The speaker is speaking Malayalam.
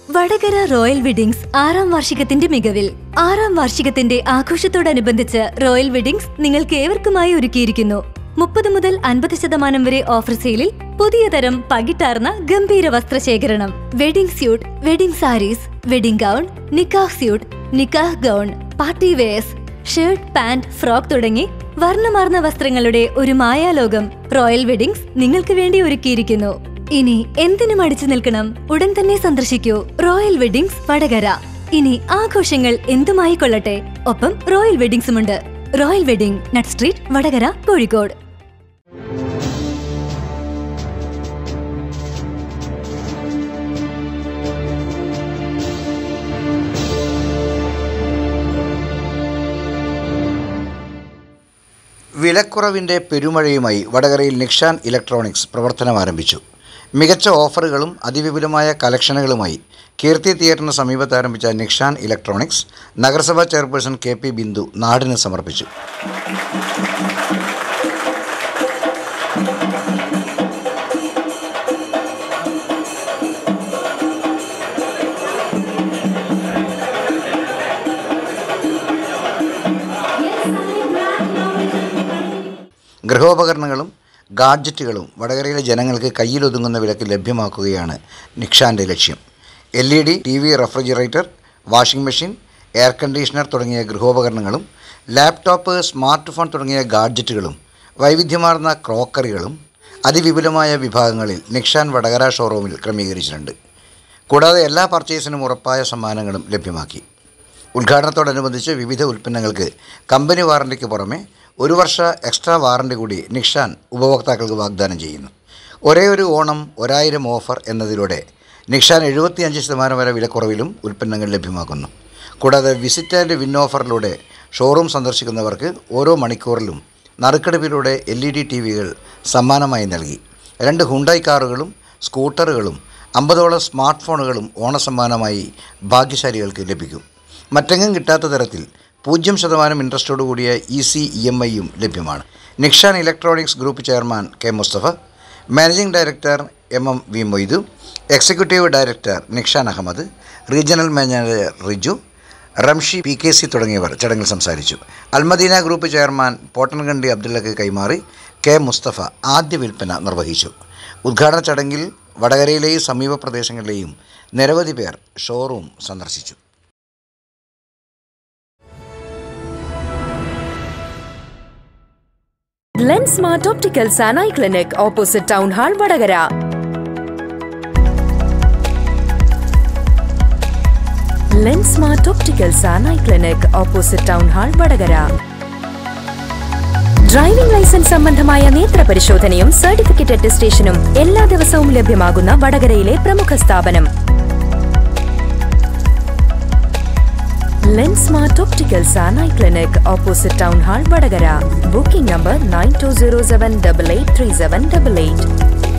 വടകര റോയൽ വെഡിങ്സ് ആറാം വാർഷികത്തിന്റെ മികവിൽ ആറാം വാർഷികത്തിന്റെ ആഘോഷത്തോടനുബന്ധിച്ച് റോയൽ വെഡിങ്സ് നിങ്ങൾക്ക് ഏവർക്കുമായി ഒരുക്കിയിരിക്കുന്നു മുപ്പത് മുതൽ അൻപത് ശതമാനം വരെ ഓഫർ സെയിലിൽ പുതിയ തരം പകിട്ടാർന്ന ഗംഭീര വസ്ത്രശേഖരണം wedding suit wedding saris wedding gown നിക്കാഹ് സ്യൂട്ട് നിക്കാഹ് gown party wears shirt pant frock തുടങ്ങി വർണ്ണമാർന്ന വസ്ത്രങ്ങളുടെ ഒരു മായാലോകം റോയൽ വെഡിങ്സ് നിങ്ങൾക്ക് വേണ്ടി ഒരുക്കിയിരിക്കുന്നു ഇനി എന്തിനും അടിച്ചു നിൽക്കണം ഉടൻ തന്നെ സന്ദർശിക്കൂ റോയൽ വെഡിങ്സ് വടകര ഇനി ആഘോഷങ്ങൾ എന്തുമായി കൊള്ളട്ടെ ഒപ്പം റോയൽ വെഡിങ്സുമുണ്ട് royal wedding Nut Street Vatakara Kozhikode വിലക്കുറവിൻ്റെ പെരുമഴയുമായി വടകരയിൽ നിക്ഷാൻ ഇലക്ട്രോണിക്സ് പ്രവർത്തനം ആരംഭിച്ചു മികച്ച ഓഫറുകളും അതിവിപുലമായ കളക്ഷനുകളുമായി കീർത്തി തിയേറ്ററിന് സമീപത്ത് ആരംഭിച്ച നിക്ഷാൻ ഇലക്ട്രോണിക്സ് നഗരസഭാ ചെയർപേഴ്സൺ കെ പി ബിന്ദു നാടിന് സമർപ്പിച്ചു ഗൃഹോപകരണങ്ങളും ഗാഡ്ജറ്റുകളും വടകരയിലെ ജനങ്ങൾക്ക് കയ്യിലൊതുങ്ങുന്ന വിലക്ക് ലഭ്യമാക്കുകയാണ് നിക്ഷാൻ്റെ ലക്ഷ്യം L E D T V refrigerator washing machine air conditioner തുടങ്ങിയ ഗൃഹോപകരണങ്ങളും ലാപ്ടോപ്പ് സ്മാർട്ട് ഫോൺ തുടങ്ങിയ ഗാഡ്ജറ്റുകളും വൈവിധ്യമാർന്ന ക്രോക്കറികളും അതിവിപുലമായ വിഭാഗങ്ങളിൽ നിക്ഷാൻ വടകര ഷോറൂമിൽ ക്രമീകരിച്ചിട്ടുണ്ട് കൂടാതെ എല്ലാ പർച്ചേസിനും ഉറപ്പായ സമ്മാനങ്ങളും ലഭ്യമാക്കി ഉദ്ഘാടനത്തോടനുബന്ധിച്ച് വിവിധ ഉൽപ്പന്നങ്ങൾക്ക് കമ്പനി വാറണ്ടിക്ക് പുറമെ ഒരു വർഷ എക്സ്ട്രാ വാറണ്ടി കൂടി നിക്ഷാൻ ഉപഭോക്താക്കൾക്ക് വാഗ്ദാനം ചെയ്യുന്നു ഒരേ ഒരു ഓണം ഒരായിരം ഓഫർ എന്നതിലൂടെ നിക്ഷാൻ എഴുപത്തിയഞ്ച് ശതമാനം വരെ വിലക്കുറവിലും ഉൽപ്പന്നങ്ങൾ ലഭ്യമാക്കുന്നു കൂടാതെ വിസിറ്റ് ആൻഡ് വിൻ ഓഫറിലൂടെ ഷോറൂം സന്ദർശിക്കുന്നവർക്ക് ഓരോ മണിക്കൂറിലും നറുക്കെടുപ്പിലൂടെ എൽ ഇ ഡി ടി വികൾ സമ്മാനമായി നൽകി രണ്ട് ഹുണ്ടായി കാറുകളും സ്കൂട്ടറുകളും അമ്പതോളം സ്മാർട്ട് ഫോണുകളും ഓണസമ്മാനമായി ഭാഗ്യശാലികൾക്ക് ലഭിക്കും മറ്റെങ്ങും കിട്ടാത്ത തരത്തിൽ പൂജ്യം ശതമാനം ഇൻട്രസ്റ്റോട് കൂടിയ ഇ സി ഇ എം ഐയും ലഭ്യമാണ് Nikshan electronics group chairman K Mustafa managing director M M V Moidu executive director Nikshan Ahmed regional manager Riju Ramshi P K C തുടങ്ങിയവർ ചടങ്ങിൽ സംസാരിച്ചു അൽമദീന ഗ്രൂപ്പ് ചെയർമാൻ പോട്ടൻകണ്ടി അബ്ദുള്ളക്ക് കൈമാറി കെ മുസ്തഫ ആദ്യ വിൽപ്പന നിർവഹിച്ചു ഉദ്ഘാടന ചടങ്ങിൽ വടകരയിലെയും സമീപ പ്രദേശങ്ങളിലെയും നിരവധി പേർ ഷോറൂം സന്ദർശിച്ചു lens smart opticals and eye clinic opposite town hall Vadakara lens smart opticals and eye clinic opposite town hall Vadakara driving licence സംബന്ധമായ നേത്ര പരിശോധനയും സർട്ടിഫിക്കറ്റ് അറ്റസ്റ്റേഷനും എല്ലാ ദിവസവും ലഭ്യമാകുന്ന വടകരയിലെ പ്രമുഖ സ്ഥാപനം lens smart opticals and eye clinic opposite town hall Vadakara booking number nine two zero seven double eight three seven double eight